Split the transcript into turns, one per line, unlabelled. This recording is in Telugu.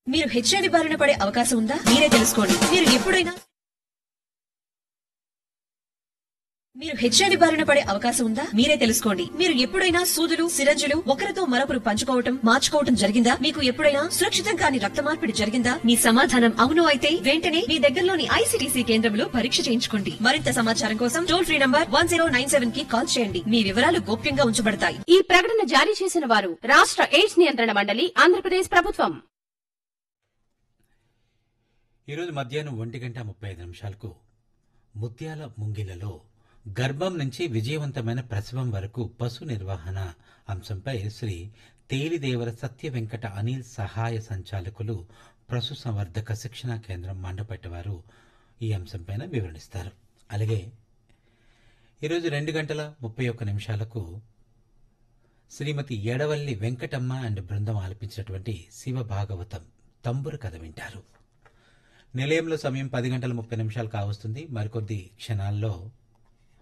మీరు హెచ్ఐవి బారిన పడే అవకాశం ఉందా మీరే తెలుసుకోండి మీరు ఎప్పుడైనా మీరు హెచ్ఐవి బారిన పడే అవకాశం ఉందా మీరే తెలుసుకోండి మీరు ఎప్పుడైనా సూదులు సిరంజులు ఒకరితో మరొకరు పంచుకోవటం మార్చుకోవటం జరిగిందా మీకు ఎప్పుడైనా సురక్షితం కాని రక్త మార్పిడి జరిగిందా మీ సమాధానం అవును అయితే వెంటనే మీ దగ్గరలోని ఐసీటీసీ కేంద్రంలో పరీక్ష చేయించుకోండి మరింత సమాచారం కోసం టోల్ ఫ్రీ నంబర్ వన్ కి కాల్ చేయండి మీ వివరాలు గోప్యంగా ఉంచబడతాయి
ఈ ప్రకటన జారీ చేసిన వారు రాష్ట్ర ఎయిడ్స్ నియంత్రణ మండలి ఆంధ్రప్రదేశ్ ప్రభుత్వం
ఈరోజు మధ్యాహ్నం ఒంటి గంట ముప్పై ఐదు నిమిషాలకు ముత్యాల ముంగిలలో గర్భం నుంచి విజయవంతమైన ప్రసవం వరకు పశు నిర్వహణ అంశంపై శ్రీ తేలిదేవర సత్య వెంకట అనిల్ సహాయ సంచాలకులు పశు సంవర్ధక శిక్షణా కేంద్రం మండపట్టి వారు ఈ అంశంపైన వివరణిస్తారు అలాగే ఈరోజు రెండు గంటల ముప్పై ఒక్క నిమిషాలకు శ్రీమతి ఎడవల్లి వెంకటమ్మ అండ్ బృందం ఆలపించినటువంటి శివ భాగవతం తంబురు కథ వింటారు నిలయంలో సమయం పది గంటల ముప్పై నిమిషాలు కావస్తుంది మరికొద్ది క్షణాల్లో